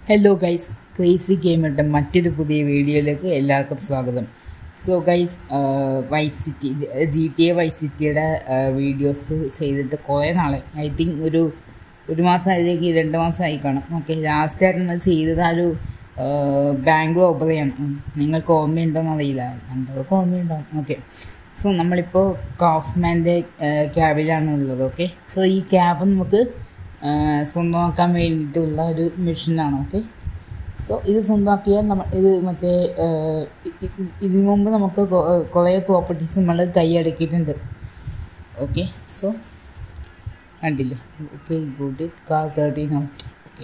Hello guys crazy ഗെയിമിൻ്റെ മറ്റൊരു പുതിയ വീഡിയോയിലേക്ക് എല്ലാവർക്കും സ്വാഗതം so guys Vice City G T A Vice സിറ്റിയുടെ വീഡിയോസ് ചെയ്തിട്ട് കുറേ നാളെ ഐ തിങ്ക് ഒരു ഒരു മാസമായിലേക്ക് രണ്ട് മാസമായി കാണും ഓക്കെ ലാസ്റ്റ് ആയിട്ട് നമ്മൾ ചെയ്തത് ആ ഒരു ബാങ്ക് ഓപ്പറയാണ് നിങ്ങൾക്ക് ഓർമ്മയുണ്ടോയെന്ന് അറിയില്ല കണ്ടതൊക്കെ ഓർമ്മയുണ്ടാവും ഓക്കെ സോ നമ്മളിപ്പോൾ കാഫ്മാൻ്റെ ക്യാബിലാണ് ഉള്ളത് ഓക്കെ സോ ഈ ക്യാബ് നമുക്ക് സ്വന്തമാക്കാൻ വേണ്ടിയിട്ടുള്ള ഒരു മെഷീനാണ് ഓക്കെ സോ ഇത് സ്വന്തമാക്കിയാൽ നമ്മൾ ഇത് മറ്റേ ഇതിനു മുമ്പ് നമുക്ക് കുറേ പ്രോപ്പർട്ടീസ് നമ്മൾ കൈയടക്കിയിട്ടുണ്ട് ഓക്കെ സോ കണ്ടില്ലേ okay good car thirteen out okay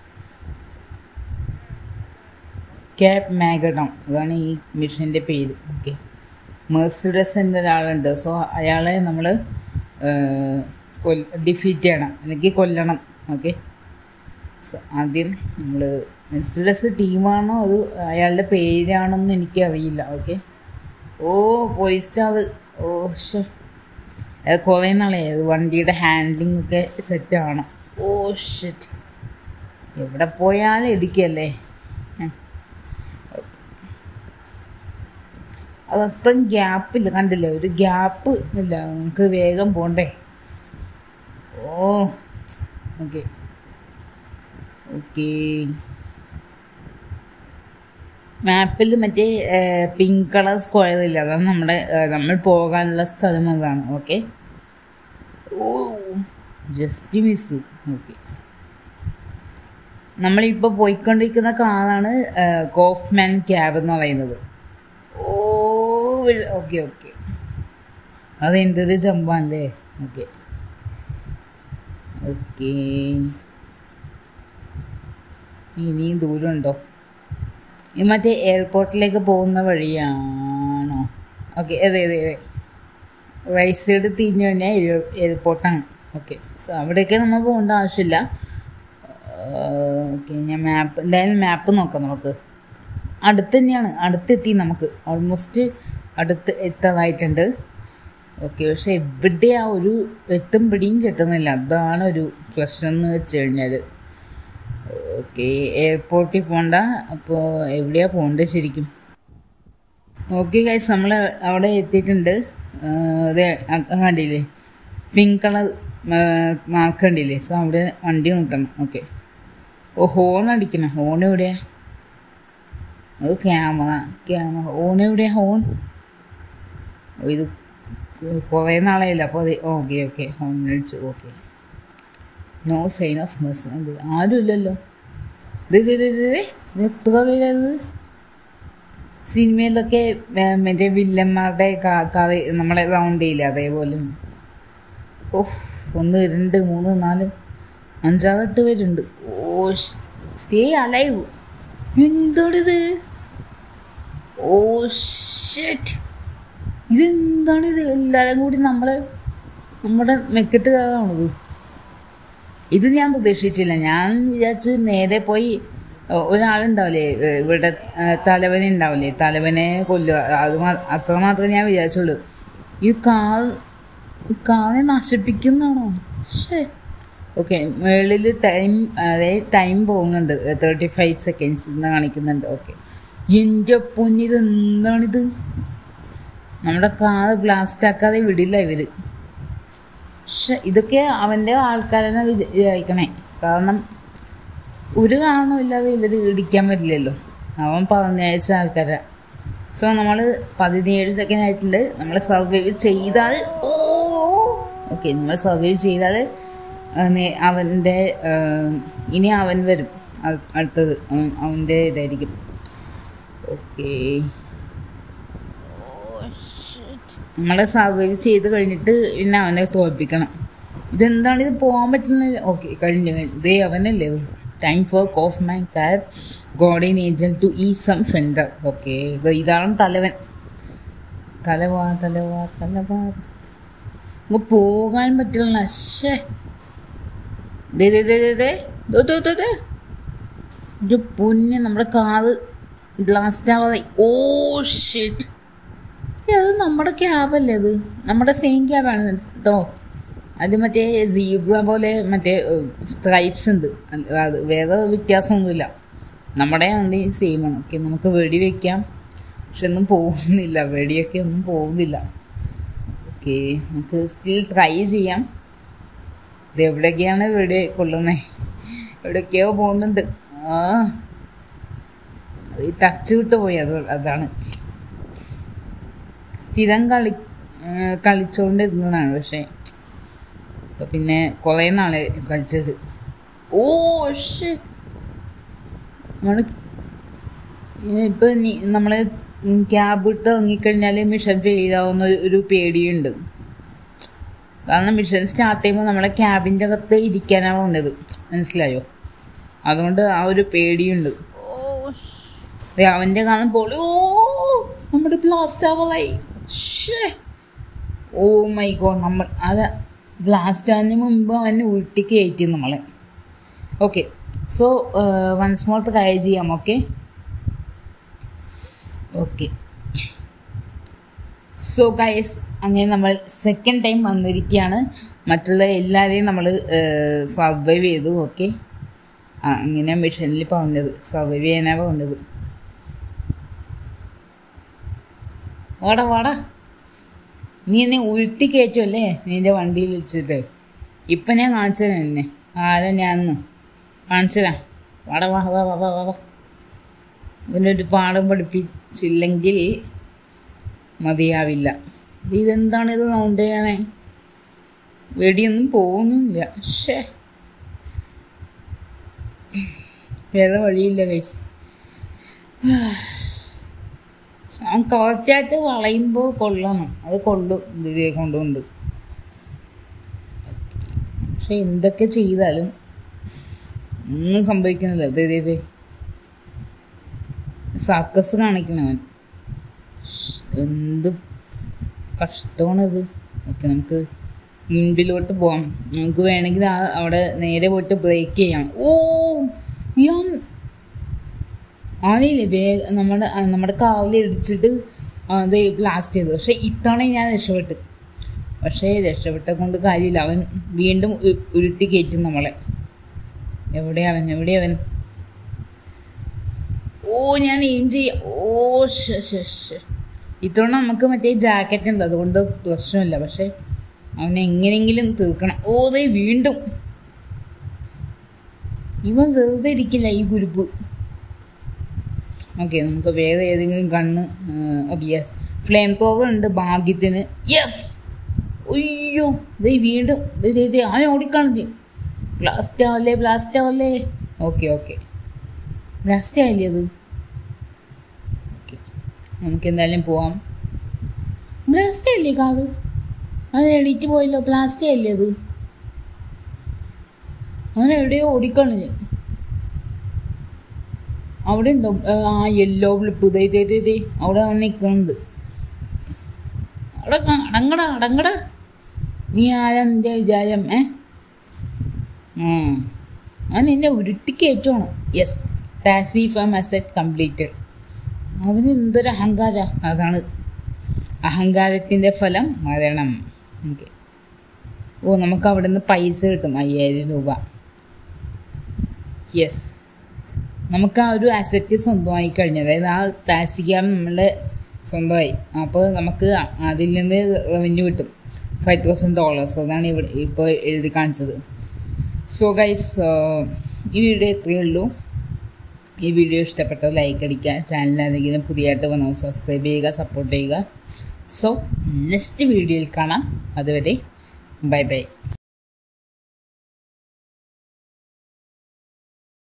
cab മാഗഡോൺ അതാണ് ഈ മിഷൻ്റെ പേര് ഓക്കെ മേഴ്സിഡസ് എന്ന ഒരാളുണ്ട് സോ അയാളെ നമ്മൾ കൊല്ല ഡിഫീറ്റ് ചെയ്യണം അല്ലെങ്കിൽ കൊല്ലണം ഓക്കെ സോ ആദ്യം നമ്മൾ മെസ്സിഡസ് ടീമാണോ അത് അയാളുടെ പേരാണോന്ന് എനിക്കറിയില്ല ഓക്കെ ഓ പോയി സ്റ്റാർ ഓ ഷേ അത് കുറേ നാളെ അത് വണ്ടിയുടെ ഹാൻഡ്ലിംഗ് ഒക്കെ സെറ്റാണ് ഓ ഷെറ്റ് എവിടെ പോയാലും ഇടിക്കല്ലേ അതത്രയും ഗ്യാപ്പില്ല കണ്ടില്ലേ ഒരു ഗ്യാപ്പ് ഇല്ല നമുക്ക് വേഗം പോണ്ടേ ഓ ഓക്കെ ഓക്കെ മാപ്പിൽ മറ്റേ പിങ്ക് കളർ സ്ക്വയർ ഇല്ല അതാണ് നമ്മുടെ നമ്മൾ പോകാനുള്ള സ്ഥലം അതാണ് okay oh just miss okay നമ്മളിപ്പോൾ പോയിക്കൊണ്ടിരിക്കുന്ന കാറാണ് കോഫ്മാൻ ക്യാബ് എന്ന് പറയുന്നത് ഓ ഓക്കെ ഓക്കെ അത് എൻ്റെ ഒരു ജമ്പാണല്ലേ ഓക്കെ ഓക്കെ ഇനിയും ദൂരമുണ്ടോ ഈ മറ്റേ എയർപോർട്ടിലേക്ക് പോകുന്ന വഴിയാണോ ഓക്കെ അതെ അതെ അതെ റൈറ്റ് സൈഡ് തിരിഞ്ഞു കഴിഞ്ഞാൽ എയർപോർട്ടാണ് ഓക്കെ സോ അവിടേക്ക് നമ്മൾ പോകേണ്ട ആവശ്യമില്ല ഓക്കെ ഞാൻ മാപ്പ് എന്തായാലും മാപ്പ് നോക്കാം നമുക്ക് അടുത്ത് തന്നെയാണ് അടുത്തെത്തി നമുക്ക് ഓൾമോസ്റ്റ് അടുത്ത് എത്താതായിട്ടുണ്ട് ഓക്കെ പക്ഷെ എവിടെ ആ ഒരു എത്തും പിടിയും കിട്ടുന്നില്ല അതാണ് ഒരു പ്രശ്നം എന്ന് വെച്ച് കഴിഞ്ഞാൽ ഓക്കെ എയർപോർട്ടിൽ പോണ്ട അപ്പോൾ എവിടെയാണ് പോകേണ്ടത് ശരിക്കും ഓക്കെ ഗൈസ് നമ്മൾ അവിടെ എത്തിയിട്ടുണ്ട് അതെ കണ്ടില്ലേ പിങ്ക് കളർ മാർക്ക് കണ്ടില്ലേ സോ അവിടെ വണ്ടി നിർത്തണം ഓക്കെ ഓ ഹോൺ അടിക്കണം ഹോൺ എവിടെയാ അത് ക്യാമറ ക്യാമറ ഹോൺ എവിടെയാ ഹോൺ ഇത് കുറേ നാളായില്ല അപ്പോൾ അത് ഓക്കെ ഓക്കെ ഹോൺ അടിച്ചു okay no sign of mess ആരും ഇല്ലല്ലോ ഇത് എത്ര പേരത് സിനിമയിലൊക്കെ മറ്റേ വില്ലന്മാരുടെ കഥ നമ്മളെ റൗണ്ട് ചെയ്യില്ല അതേപോലെ ഓഹ് ഒന്ന് രണ്ട് മൂന്ന് നാല് അഞ്ചാറെട്ട് പേരുണ്ട് ഓ സ്റ്റേ അലൈവ് എന്താണിത് ഓ ഷെറ്റ് ഇതെന്താണിത് എല്ലാവരും കൂടി നമ്മളെ നമ്മുടെ മെക്കെട്ട് കയറാണത് ഇത് ഞാൻ പ്രതീക്ഷിച്ചില്ല ഞാൻ വിചാരിച്ച് നേരെ പോയി ഒരാളുണ്ടാവില്ലേ ഇവിടെ തലവനെ ഉണ്ടാവില്ലേ തലവനെ കൊല്ലുക അത് അത്ര മാത്രമേ ഞാൻ വിചാരിച്ചുള്ളൂ ഈ കാർ കാറിനെ നശിപ്പിക്കുന്നതാണോ ശേ ഓക്കെ മുകളിൽ ടൈം അതായത് ടൈം പോകുന്നുണ്ട് തേർട്ടി ഫൈവ് സെക്കൻഡ്സ് എന്ന് കാണിക്കുന്നുണ്ട് ഓക്കെ എൻ്റെ പൊന്നിത് എന്താണിത് നമ്മുടെ കാർ ബ്ലാസ്റ്റ് ആക്കാതെ വിടില്ല ഇവർ പക്ഷെ ഇതൊക്കെ അവൻ്റെ ആൾക്കാരെന്നെ വിചാരിക്കണേ കാരണം ഒരു കാരണമില്ലാതെ ഇവർ ഇടിക്കാൻ പറ്റില്ലല്ലോ അവൻ പറഞ്ഞയച്ച ആൾക്കാരാ സോ നമ്മൾ പതിനേഴ് സെക്കൻഡ് ആയിട്ടുണ്ട് നമ്മൾ സർവൈവ് ചെയ്താൽ ഓ ഓക്കെ നമ്മൾ സർവൈവ് ചെയ്താൽ അവൻ്റെ ഇനി അവൻ വരും അടുത്തത് അവൻ അവൻ്റെ ഇതായിരിക്കും ഓക്കെ നമ്മൾ സർവൈവ് ചെയ്ത് കഴിഞ്ഞിട്ട് പിന്നെ അവനെ തോൽപ്പിക്കണം ഇതെന്താണ് ഇത് പോകാൻ പറ്റുന്നത് ഓക്കെ കഴിഞ്ഞു ഇതേ അവനല്ലേ ഇത് time for cough my cab ഗോഡിൻ ഏഞ്ചൽ ടു ഈ സം ഫെൻഡർ ഓക്കെ ഇത് ഇതാണ് തലവൻ തലവാ തലവാ തലവാ ഇങ്ങ് പോകാൻ പറ്റില്ല അശ്ശേ ഇത് പൊന്നെ നമ്മുടെ കാറ് ബ്ലാസ്റ്റ് ആവാതെ ഓ ഷിറ്റ് അത് നമ്മുടെ ക്യാബല്ലേ അത് നമ്മുടെ സെയിം ക്യാബാണ് കേട്ടോ അത് മറ്റേ സീബ്ര പോലെ മറ്റേ സ്ട്രൈപ്സ് ഉണ്ട് അത് വേറെ വ്യത്യാസമൊന്നുമില്ല നമ്മുടെ ആണെങ്കിൽ സെയിം ആണ് ഓക്കെ നമുക്ക് വെടി വെക്കാം പക്ഷെ ഒന്നും പോകുന്നില്ല വെടിയൊക്കെ ഒന്നും പോകുന്നില്ല ഓക്കെ നമുക്ക് സ്റ്റിൽ ട്രൈ ചെയ്യാം ഇത് എവിടേക്കാണ് വെടി കൊള്ളുന്നത് എവിടേക്കോ പോകുന്നുണ്ട് ആ അത് ഈ ടച്ച് വിട്ട് പോയി അത് അതാണ് സ്ഥിരം കളി കളിച്ചുകൊണ്ടിരുന്നതാണ് പക്ഷേ ഇപ്പം പിന്നെ കുറേ നാളെ കളിച്ചത് ഓ ഷേ നമ്മൾ ഇപ്പം നീ നമ്മൾ ക്യാബ് ഇട്ട് ഇറങ്ങിക്കഴിഞ്ഞാൽ മിഷൻ ഫെയിൽ ആവുന്ന ഒരു പേടിയുണ്ട് കാരണം മിഷൻ സ്റ്റാർട്ട് ചെയ്യുമ്പോൾ നമ്മളെ ക്യാബിൻ്റെ അകത്ത് ഇരിക്കാനാണ് വന്നത് മനസ്സിലായോ അതുകൊണ്ട് ആ ഒരു പേടിയുണ്ട് ദേ അവൻ്റെ കാണാൻ പോളി ഓ നമ്മുടെ ബ്ലാസ്റ്റ് ആവലായി ഓ മൈ ഗോ നമ്മൾ അത് ബ്ലാസ്റ്റ് ആവുന്നതിന് മുമ്പ് അവൻ ഉരുട്ടി കയറ്റി നമ്മളെ okay so once more try ചെയ്യാം ഓക്കെ ഓക്കെ സോ ഗൈസ് അങ്ങനെ നമ്മൾ സെക്കൻഡ് ടൈം വന്നിരിക്കുകയാണ് മറ്റുള്ള എല്ലാവരെയും നമ്മൾ സർവൈവ് ചെയ്തു ഓക്കെ ആ അങ്ങനെ മിഷനിൽ പറഞ്ഞത് സർവൈവ് ചെയ്യാനാണ് പറഞ്ഞത് വാടാ വാടാ നീ എന്നെ ഉരുട്ടി കയറ്റുമല്ലേ നിന്റെ വണ്ടിയിൽ വെച്ചിട്ട് ഇപ്പം ഞാൻ കാണിച്ചത് എന്നെ ആരാ ഞാന്ന് കാണിച്ചതാ വാടാ വാ വാ വാ വാ വാ വാ ഇവനൊരു പാഠം പഠിപ്പിച്ചില്ലെങ്കിൽ മതിയാവില്ല ഇതെന്താണ് ഇത് സൗണ്ട് ചെയ്യണേ വെടിയൊന്നും പോകുന്നില്ല ഷേ വേറെ വഴിയില്ല കൈസ് അവൻ കറക്റ്റായിട്ട് വളയുമ്പോൾ കൊള്ളണം അത് കൊള്ളും ഇതിലെ കൊണ്ടുകൊണ്ട് പക്ഷെ എന്തൊക്കെ ചെയ്താലും ഒന്നും സംഭവിക്കുന്നില്ല ഇതേ ഇതേ, ഇതേ സർക്കസ് കാണിക്കണവൻ എന്ത് കഷ്ടമാണിത് ഓക്കെ നമുക്ക് മുൻപിലോട്ട് പോവാം നമുക്ക് വേണമെങ്കിൽ ആ അവിടെ നേരെ പോയിട്ട് ബ്രേക്ക് ചെയ്യാം ഓ ഞാൻ ആണില്ലേ വേഗ നമ്മുടെ ആ, നമ്മുടെ കാറിൽ ഇടിച്ചിട്ട് അത് ലാസ്റ്റ് ചെയ്തു പക്ഷെ ഇത്തവണ ഞാൻ രക്ഷപ്പെട്ട് പക്ഷേ രക്ഷപ്പെട്ട കൊണ്ട് കാര്യമില്ല അവൻ വീണ്ടും ഉ- ഉരുട്ടി കയറ്റും നമ്മളെ എവിടെയാ അവൻ എവിടെയാ അവൻ ഓ ഞാൻ എയിം ചെയ്യാം ഓ ശ്ശെ, ശ്ശെ, ശ്ശെ. ഇത്തവണ നമുക്ക് മറ്റേ ജാക്കറ്റ് ഉണ്ട് അതുകൊണ്ട് പ്രശ്നമില്ല പക്ഷെ അവനെ എങ്ങനെയെങ്കിലും തീർക്കണം ഓ ദേ വീണ്ടും ഇവൻ വെറുതെ ഇരിക്കില്ല ഈ കുരുപ്പ് ഓക്കെ നമുക്ക് വേറെ ഏതെങ്കിലും കണ്ണ് ഓക്കെ യെസ് ഫ്ലെയിം തോവർ ഉണ്ട് ഭാഗ്യത്തിന് യെസ് അയ്യോ ദേ വീണ്ടും ദേ ദേ ദേ അവൻ ഓടിക്കളഞ്ഞു ബ്ലാസ്റ്റ് ആവല്ലേ ബ്ലാസ്റ്റ് ആവല്ലേ ഓക്കെ ഓക്കെ ബ്ലാസ്റ്റ് ആയില്ലേ അത് ഓക്കെ നമുക്ക് എന്തായാലും പോവാം ബ്ലാസ്റ്റ് ആയില്ലേ കാത് അത് എണീറ്റ് പോയല്ലോ ബ്ലാസ്റ്റ് ആയില്ലേ അത് അവൻ എവിടെയോ ഓടിക്കളഞ്ഞു അവിടെ ഉണ്ടോ ഏ, ആ യെല്ലോ ബ്ലിപ്പ് ഇതേ ഇതേ ഇതേ ഇതേ അവിടെ അവൻ നിൽക്കുന്നുണ്ട് അവിടെ ക- അടങ്ങടാ അടങ്ങടാ നീ ആരാ നിന്റെ വിചാരം ഏ ആ അവൻ എന്നെ ഉരുട്ടി കയറ്റുവാണ് യെസ് ടാക്സി ഫം അസെറ്റ് കംപ്ലീറ്റഡ് അവന് എന്തൊരു അഹങ്കാര അതാണ് അഹങ്കാരത്തിൻ്റെ ഫലം മരണം ഓക്കെ ഓ നമുക്ക് അവിടെ നിന്ന് പൈസ കിട്ടും അയ്യായിരം രൂപ യെസ് നമുക്ക് ആ ഒരു അസറ്റ് സ്വന്തമായി കഴിഞ്ഞു അതായത് ആ ടാക്സി ക്യാബ് നമ്മളുടെ സ്വന്തമായി അപ്പോൾ നമുക്ക് അ- അതിൽ നിന്ന് റവന്യൂ കിട്ടും ഫൈവ് തൗസൻഡ് ഡോളേഴ്സ് അതാണ് ഇവിടെ ഇപ്പോൾ എഴുതി കാണിച്ചത് സോ ഗൈസ് ഈ വീഡിയോ ഇത്രയേ ഉള്ളൂ ഈ വീഡിയോ ഇഷ്ടപ്പെട്ടത് ലൈക്ക് അടിക്കുക ചാനൽ ആരെങ്കിലും പുതിയതായിട്ട് വന്നാൽ സബ്സ്ക്രൈബ് ചെയ്യുക സപ്പോർട്ട് ചെയ്യുക സോ നെക്സ്റ്റ് വീഡിയോയിൽ കാണാം അതുവരെ ബൈ ബൈ